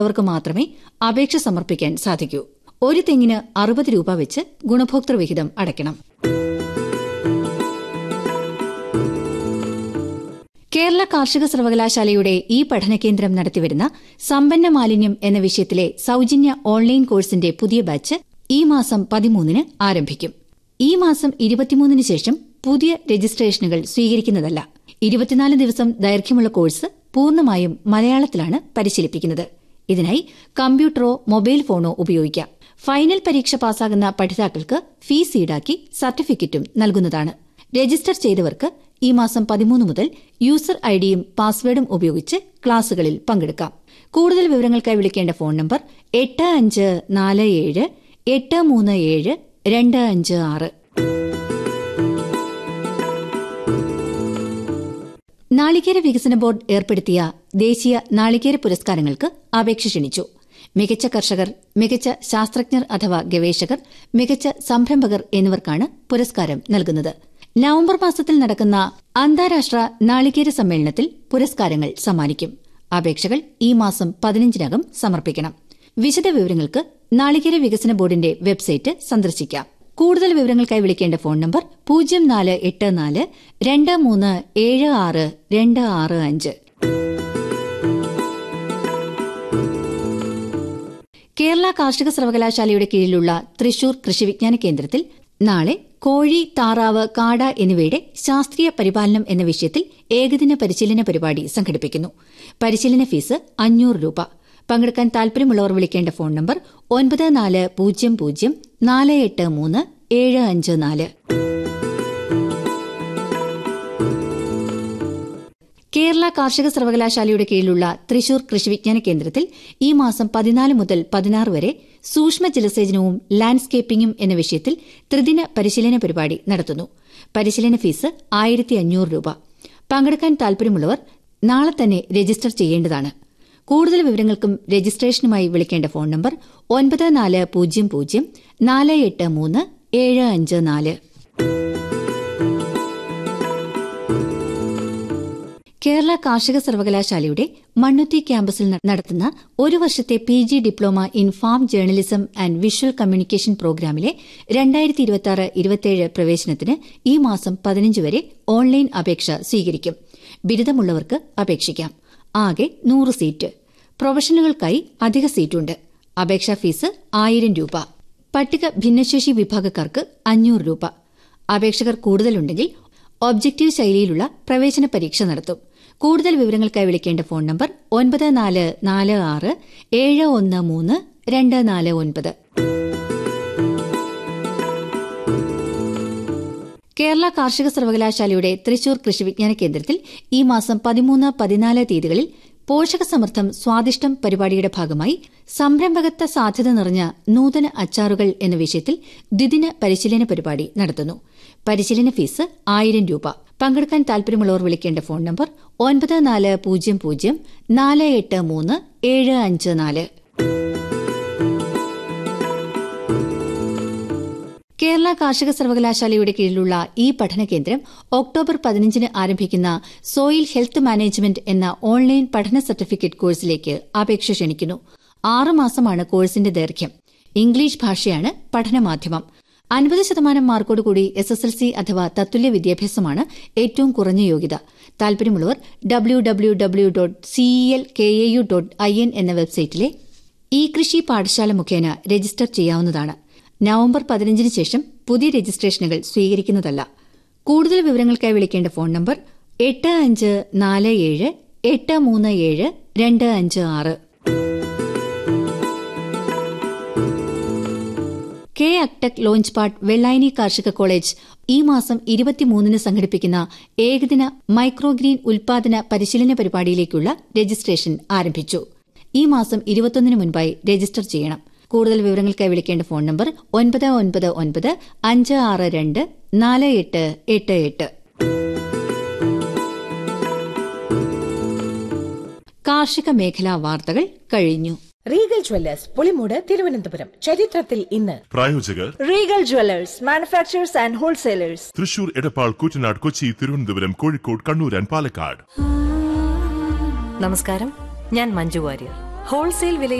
അവർക്ക് മാത്രമേ അപേക്ഷ സമർപ്പിക്കാൻ സാധിക്കൂ ഒരു തെങ്ങിന് അറുപത് രൂപ വെച്ച് ഗുണഭോക്തൃ വിഹിതം അടയ്ക്കണം കേരള കാർഷിക സർവകലാശാലയുടെ ഈ പഠനകേന്ദ്രം നടത്തിവരുന്ന സമ്പന്ന മാലിന്യം എന്ന വിഷയത്തിലെ സൌജന്യ ഓൺലൈൻ കോഴ്സിന്റെ പുതിയ ബാച്ച് ഈ മാസം പതിമൂന്നിന് ആരംഭിക്കും ഈ മാസം ഇരുപത്തിമൂന്നിന് ശേഷം പുതിയ രജിസ്ട്രേഷനുകൾ സ്വീകരിക്കുന്നതല്ല ഇരുപത്തിനാല് ദിവസം ദൈർഘ്യമുള്ള കോഴ്സ് പൂർണ്ണമായും മലയാളത്തിലാണ് പരിശീലിപ്പിക്കുന്നത് ഇതിനായി കമ്പ്യൂട്ടറോ മൊബൈൽ ഫോണോ ഉപയോഗിക്കാം ഫൈനൽ പരീക്ഷ പാസ്സാകുന്ന പഠിതാക്കൾക്ക് ഫീസ് ഈടാക്കി സർട്ടിഫിക്കറ്റും നൽകുന്നതാണ് രജിസ്റ്റർ ചെയ്തവർക്ക് ഈ മാസം പതിമൂന്ന് മുതൽ യൂസർ ഐഡിയും പാസ്വേഡും ഉപയോഗിച്ച് ക്ലാസുകളിൽ പങ്കെടുക്കാം കൂടുതൽ വിവരങ്ങൾക്കായി വിളിക്കേണ്ട ഫോൺ നമ്പർ എട്ട് അഞ്ച് നാല് ഏഴ് എട്ട് മൂന്ന് ഏഴ് രണ്ട് അഞ്ച് ആറ് നാളികേര വികസന ബോർഡ് ഏർപ്പെടുത്തിയ ദേശീയ നാളികേര പുരസ്കാരങ്ങൾക്ക് അപേക്ഷ ക്ഷണിച്ചു മികച്ച കർഷകർ മികച്ച ശാസ്ത്രജ്ഞർ അഥവാ ഗവേഷകർ മികച്ച സംരംഭകർ എന്നിവർക്കാണ് പുരസ്കാരം നൽകുന്നത് നവംബർ മാസത്തിൽ നടക്കുന്ന അന്താരാഷ്ട്ര നാളികേര സമ്മേളനത്തിൽ പുരസ്കാരങ്ങൾ സമ്മാനിക്കും അപേക്ഷകൾ ഈ മാസം പതിനഞ്ചിനകം സമർപ്പിക്കണം വിശദവിവരങ്ങൾക്ക് നാളികേര വികസന ബോർഡിന്റെ വെബ്സൈറ്റ് സന്ദർശിക്കാം കൂടുതൽ വിവരങ്ങൾക്കായി വിളിക്കേണ്ട ഫോൺ നമ്പർ പൂജ്യം നാല് എട്ട് നാല് രണ്ട് മൂന്ന് ഏഴ് ആറ് രണ്ട് ആറ് അഞ്ച് കേരള കാർഷിക സർവകലാശാലയുടെ കീഴിലുള്ള തൃശൂർ കൃഷിവിജ്ഞാന കേന്ദ്രത്തിൽ നാളെ കോഴി താറാവ് കാട എന്നിവയുടെ ശാസ്ത്രീയ പരിപാലനം എന്ന വിഷയത്തിൽ ഏകദിന പരിശീലന പരിപാടി സംഘടിപ്പിക്കുന്നു പരിശീലന ഫീസ് അഞ്ഞൂറ് രൂപ പങ്കെടുക്കാൻ താൽപര്യമുള്ളവർ വിളിക്കേണ്ട ഫോൺ നമ്പർ ഒൻപത് നാല് പൂജ്യം പൂജ്യം നാല് എട്ട് മൂന്ന് ഏഴ് അഞ്ച് നാല് കേരള കാർഷിക സർവകലാശാലയുടെ കീഴിലുള്ള തൃശൂർ കൃഷിവിജ്ഞാന കേന്ദ്രത്തിൽ ഈ മാസം പതിനാല് മുതൽ പതിനാറ് വരെ സൂക്ഷ്മ ജലസേചനവും ലാൻഡ്സ്കേപ്പിംഗും എന്ന വിഷയത്തിൽ ത്രിദിന പരിശീലന പരിപാടി നടത്തുന്നു പരിശീലന ഫീസ് ആയിരത്തി അഞ്ഞൂറ് രൂപ പങ്കെടുക്കാൻ താൽപര്യമുള്ളവർ നാളെ തന്നെ രജിസ്റ്റർ ചെയ്യേണ്ടതാണ് കൂടുതൽ വിവരങ്ങൾക്കും രജിസ്ട്രേഷനുമായി വിളിക്കേണ്ട ഫോൺ നമ്പർ ഒൻപത് നാല് പൂജ്യം പൂജ്യം നാല് എട്ട് മൂന്ന് ഏഴ് അഞ്ച് നാല് കേരള കാർഷിക സർവകലാശാലയുടെ മണ്ണുത്തി ക്യാമ്പസിൽ നടത്തുന്ന ഒരു വർഷത്തെ P G diploma in farm journalism and visual communication പ്രോഗ്രാമിലെ രണ്ടായിരത്തി ഇരുപത്തിയാറ് ഇരുപത്തിയേഴ് പ്രവേശനത്തിന് ഈ മാസം പതിനഞ്ച് വരെ ഓൺലൈൻ അപേക്ഷ സ്വീകരിക്കും ബിരുദമുള്ളവർക്ക് അപേക്ഷിക്കാം ആകെ നൂറ് സീറ്റ് പ്രൊഫഷണലുകൾക്കായി അധിക സീറ്റുണ്ട് അപേക്ഷാ ഫീസ് ആയിരം രൂപ പട്ടിക ഭിന്നശേഷി വിഭാഗക്കാർക്ക് അഞ്ഞൂറ് രൂപ അപേക്ഷകർ കൂടുതലുണ്ടെങ്കിൽ ഒബ്ജക്റ്റീവ് ശൈലിയിലുള്ള പ്രവേശന പരീക്ഷ നടത്തും കൂടുതൽ വിവരങ്ങൾക്കായി വിളിക്കേണ്ട ഫോൺ നമ്പർ ഒൻപത് നാല് നാല് ആറ് ഏഴ് ഒന്ന് മൂന്ന് രണ്ട് നാല് ഒൻപത് കേരള കാർഷിക സർവകലാശാലയുടെ തൃശൂർ കൃഷിവിജ്ഞാന കേന്ദ്രത്തിൽ ഈ മാസം പതിമൂന്ന് പതിനാല് തീയതികളിൽ പോഷകസമൃദ്ധം സ്വാദിഷ്ടം പരിപാടിയുടെ ഭാഗമായി സംരംഭകത്വ സാധ്യത നിറഞ്ഞ നൂതന അച്ചാറുകൾ എന്ന വിഷയത്തിൽ ദ്വിദിന പരിശീലന പരിപാടി നടത്തുന്നു പരിശീലന ഫീസ് ആയിരം രൂപ പങ്കെടുക്കാൻ താൽപര്യമുള്ളവർ വിളിക്കേണ്ട ഫോൺ നമ്പർ ഒൻപത് നാല് പൂജ്യം പൂജ്യം നാല് എട്ട് മൂന്ന് ഏഴ് അഞ്ച് നാല് കേരള കാർഷിക സർവകലാശാലയുടെ കീഴിലുള്ള ഈ പഠനകേന്ദ്രം ഒക്ടോബർ പതിനഞ്ചിന് ആരംഭിക്കുന്ന സോയിൽ ഹെൽത്ത് മാനേജ്മെന്റ് എന്ന ഓൺലൈൻ പഠന സർട്ടിഫിക്കറ്റ് കോഴ്സിലേക്ക് അപേക്ഷ ക്ഷണിക്കുന്നു ആറ് മാസമാണ് കോഴ്സിന്റെ ദൈർഘ്യം ഇംഗ്ലീഷ് ഭാഷയാണ് പഠനമാധ്യമം അൻപത് ശതമാനം മാർക്കോടുകൂടി എസ് എസ് എൽ സി അഥവാ തത്തുല്യ വിദ്യാഭ്യാസമാണ് ഏറ്റവും കുറഞ്ഞ യോഗ്യത താൽപര്യമുള്ളവർ W W W dot CEL K A U dot I N എന്ന വെബ്സൈറ്റിലെ ഇ കൃഷി പാഠശാല മുഖേന രജിസ്റ്റർ ചെയ്യാവുന്നതാണ് നവംബർ പതിനഞ്ചിന് ശേഷം പുതിയ രജിസ്ട്രേഷനുകൾ സ്വീകരിക്കുന്നതല്ല കൂടുതൽ വിവരങ്ങൾക്കായി വിളിക്കേണ്ട ഫോൺ നമ്പർ എട്ട് അഞ്ച് നാല് ഏഴ് എട്ട് മൂന്ന് ഏഴ് രണ്ട് അഞ്ച് ആറ് കെ അക്ടെക് ലോഞ്ച് പാട്ട് വെള്ളായനി കാർഷിക കോളേജ് ഈ മാസം ഇരുപത്തിമൂന്നിന് സംഘടിപ്പിക്കുന്ന ഏകദിന മൈക്രോഗ്രീൻ ഉൽപാദന പരിശീലന പരിപാടിയിലേക്കുള്ള രജിസ്ട്രേഷൻ ആരംഭിച്ചു ഈ മാസം ഇരുപത്തൊന്നിന് മുൻപായി രജിസ്റ്റർ ചെയ്യണം കൂടുതൽ വിവരങ്ങൾക്കായി വിളിക്കേണ്ട ഫോൺ നമ്പർ ഒൻപത് ഒൻപത് ഒൻപത് അഞ്ച് ആറ് രണ്ട് നാല് എട്ട് എട്ട് എട്ട് കാർഷിക മേഖലാ വാർത്തകൾ കഴിഞ്ഞു റീഗൽ ജ്വല്ലേഴ്സ് പുളിമൂട് തിരുവനന്തപുരം ചരിത്രത്തിൽ ഇന്ന് പ്രായോജകർ Regal jewellers manufacturers and wholesalers Thrissur Edappal Koottanad Kochi Thiruvananthapuram Kozhikode Kannur and Palakkad നമസ്കാരം ഞാൻ മഞ്ജു വാര്യർ ഹോൾസെയിൽ വിലയിൽ